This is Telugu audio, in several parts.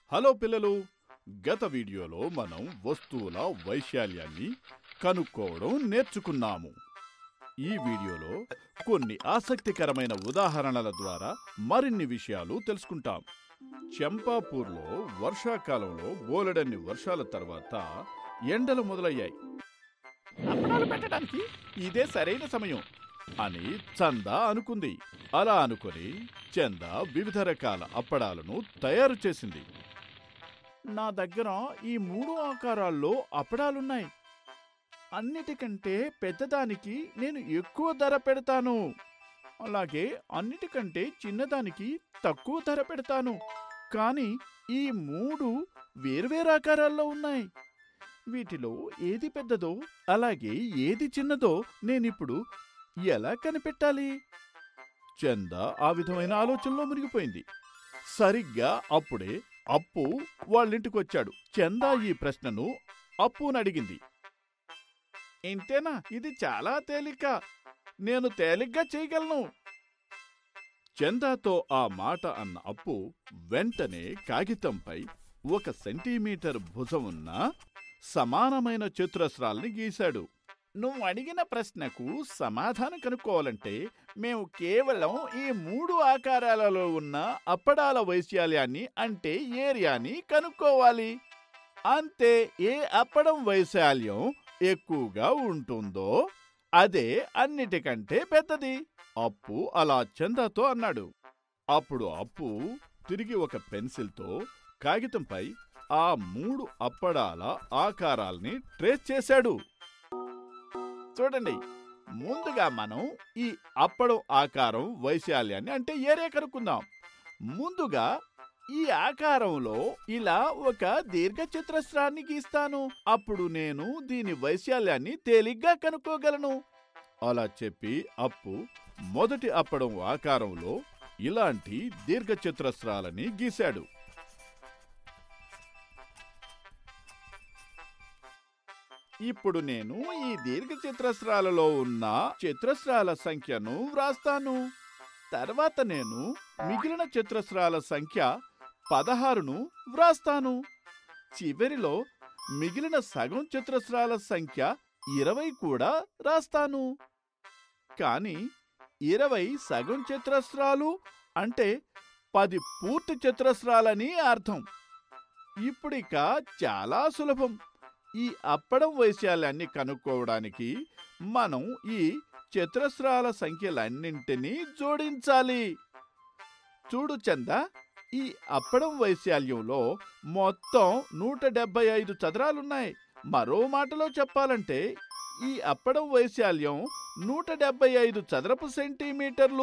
హలో పిల్లలు గత వీడియోలో మనం వస్తువుల వైశాల్యాన్ని కనుక్కోవడం నేర్చుకున్నాము ఈ వీడియోలో కొన్ని ఆసక్తికరమైన ఉదాహరణల ద్వారా మరిన్ని విషయాలు తెలుసుకుంటాం చంపాపూర్లో వర్షాకాలంలో బోలెడన్ని వర్షాల తర్వాత ఎండలు మొదలయ్యాయి అప్పడాలు పెట్టడానికి ఇదే సరైన సమయం అని చంద అనుకుంది అలా అనుకొని చంద వివిధ రకాల అప్పడాలను తయారు చేసింది నా దగ్గర ఈ మూడు ఆకారాల్లో అప్పడాలున్నాయి అన్నిటికంటే పెద్దదానికి నేను ఎక్కువ ధర పెడతాను అలాగే అన్నిటికంటే చిన్నదానికి తక్కువ ధర పెడతాను కానీ ఈ మూడు వేర్వేరు ఆకారాల్లో ఉన్నాయి వీటిలో ఏది పెద్దదో అలాగే ఏది చిన్నదో నేనిప్పుడు ఎలా కనిపెట్టాలి చంద ఆ విధమైన ఆలోచనలో మునిగిపోయింది సరిగ్గా అప్పుడే అప్పు వాళ్ళింటికొచ్చాడు చంద ఈ ప్రశ్నను అప్పుని అడిగింది ఇంతేనా ఇది చాలా తేలిక నేను తేలిగ్గా చేయగలను చందాతో ఆ మాట అన్న అప్పు వెంటనే కాగితంపై ఒక సెంటీమీటర్ భుజం ఉన్న సమానమైన చతురస్రాల్ని గీశాడు నువ్వు అడిగిన ప్రశ్నకు సమాధానం కనుక్కోవాలంటే మేము కేవలం ఈ మూడు ఆకారాలలో ఉన్న అప్పడాల వైశాల్యాన్ని అంటే ఏరియాని కనుక్కోవాలి అంతే ఏ అప్పడం వైశాల్యం ఎక్కువగా ఉంటుందో అదే అన్నిటికంటే పెద్దది అప్పు అలా చందాతో అన్నాడు అప్పుడు అప్పు తిరిగి ఒక పెన్సిల్తో కాగితంపై ఆ మూడు అప్పడాల ఆకారాల్ని ట్రేస్ చేశాడు చూడండి ముందుగా మనం ఈ అప్పడం ఆకారం వైశాల్యాన్ని అంటే ఏరియా కనుక్కుందాం ముందుగా ఈ ఆకారంలో ఇలా ఒక దీర్ఘ చతురస్రాన్ని గీస్తాను అప్పుడు నేను దీని వైశాల్యాన్ని తేలిగ్గా కనుక్కోగలను అలా చెప్పి అప్పు మొదటి అప్పడం ఆకారంలో ఇలాంటి దీర్ఘ చతురస్రాలని గీశాడు ఇప్పుడు నేను ఈ దీర్ఘ చతురస్రాలలో ఉన్న చతురస్రాల సంఖ్యను వ్రాస్తాను తర్వాత నేను మిగిలిన చతురస్రాల సంఖ్య పదహారును వ్రాస్తాను చివరిలో మిగిలిన సగం చతురస్రాల సంఖ్య ఇరవై కూడా రాస్తాను కానీ ఇరవై సగం చతురస్రాలు అంటే పది పూర్తి చతురస్రాలని అర్థం ఇప్పుడిక చాలా సులభం ఈ అప్పడం వైశాల్యాన్ని కనుక్కోవడానికి మనం ఈ చతురస్రాల సంఖ్యలన్నింటినీ జోడించాలి చూడు చంద ఈ అప్పడం వైశాల్యంలో మొత్తం నూట డెబ్బై ఐదు చదరాలున్నాయి మరో మాటలో చెప్పాలంటే ఈ అప్పడం వైశాల్యం నూట డెబ్బై ఐదు చదరపు సెంటీమీటర్లు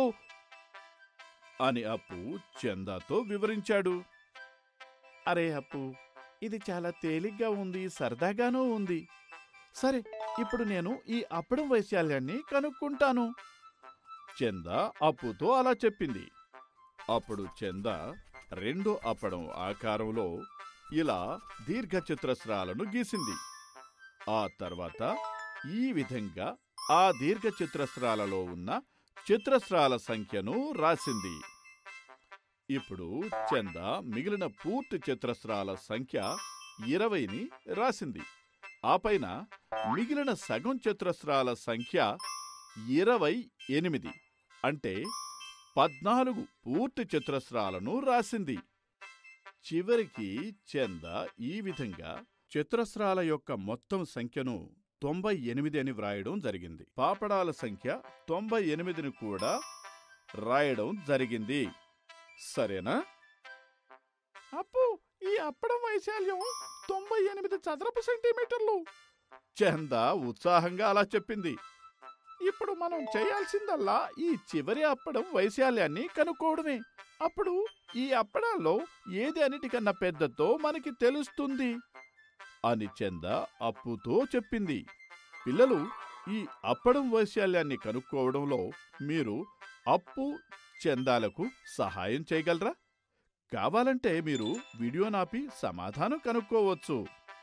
అని అప్పు చందాతో వివరించాడు అరే అప్పు ఇది చాలా తేలిగ్గా ఉంది సరదాగానూ ఉంది సరే ఇప్పుడు నేను ఈ అప్పడం వైశాల్యాన్ని కనుక్కుంటాను చంద అప్పుతో అలా చెప్పింది అప్పుడు చంద రెండో అప్పడం ఆకారంలో ఇలా దీర్ఘచతురస్రాలను గీసింది ఆ తర్వాత ఈ విధంగా ఆ దీర్ఘచతురస్రాలలో ఉన్న చతురస్రాల సంఖ్యను రాసింది ఇప్పుడు చంద మిగిలిన పూర్తి చతురస్రాల సంఖ్య ఇరవైని రాసింది ఆ పైన మిగిలిన సగం చతురస్రాల సంఖ్య ఇరవై ఎనిమిది అంటే పద్నాలుగు పూర్తి చతురస్రాలను రాసింది చివరికి చంద ఈ విధంగా చతురస్రాల యొక్క మొత్తం సంఖ్యను తొంభై ఎనిమిది అని వ్రాయడం జరిగింది పాపడాల సంఖ్య తొంభై ఎనిమిదిని కూడా రాయడం జరిగింది సరేనా అప్పు ఈ అప్పడం వైశాల్యం తొంభై ఎనిమిది చదరపు సెంటీమీటర్లు చంద ఉత్సాహంగా అలా చెప్పింది ఇప్పుడు మనం చేయాల్సిందల్లా ఈ చివరి అప్పడం వైశాల్యాన్ని కనుక్కోవడమే అప్పుడు ఈ అప్పడాల్లో ఏది అన్నిటికన్నా పెద్దతో మనకి తెలుస్తుంది అని చంద అప్పుతో చెప్పింది పిల్లలు ఈ అప్పడం వైశాల్యాన్ని కనుక్కోవడంలో మీరు అప్పు చందాలకు సహాయం చేయగలరా కావాలంటే మీరు వీడియో నాపి సమాధానం కనుక్కోవచ్చు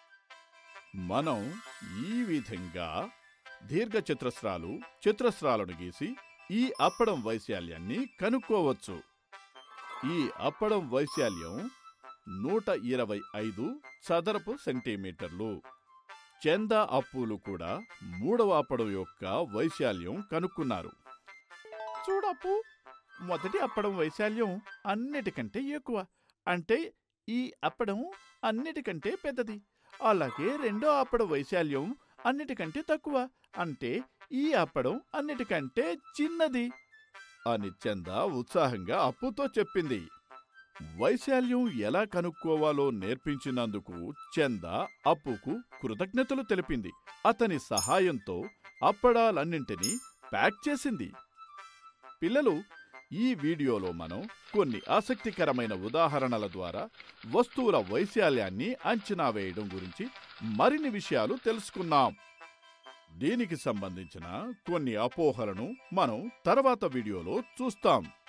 మనం ఈ విధంగా దీర్ఘ చతురస్రాలు చతురస్రాలను గీసి ఈ అప్పడం వైశాల్యాన్ని కనుక్కోవచ్చు ఈ అప్పడం వైశాల్యం నూట ఇరవై ఐదు చదరపు సెంటీమీటర్లు చంద అప్పులు కూడా మూడవ అప్పడం యొక్క వైశాల్యం కనుక్కున్నారు చూడప్పు మొదటి అప్పడం వైశాల్యం అన్నిటికంటే ఎక్కువ అంటే ఈ అప్పడం అన్నిటికంటే పెద్దది అలాగే రెండో అప్పడం వైశాల్యం అన్నిటికంటే తక్కువ అంటే ఈ అప్పడం అన్నిటికంటే చిన్నది అని చంద ఉత్సాహంగా అప్పుతో చెప్పింది వైశాల్యం ఎలా కనుక్కోవాలో నేర్పించినందుకు చంద అప్పుకు కృతజ్ఞతలు తెలిపింది అతని సహాయంతో అప్పడాలన్నింటినీ ప్యాక్ చేసింది పిల్లలు ఈ వీడియోలో మనం కొన్ని ఆసక్తికరమైన ఉదాహరణల ద్వారా వస్తువుల వైశాల్యాన్ని అంచనా వేయడం గురించి మరిన్ని విషయాలు తెలుసుకున్నాం దీనికి సంబంధించిన కొన్ని అపోహలను మనం తర్వాత వీడియోలో చూస్తాం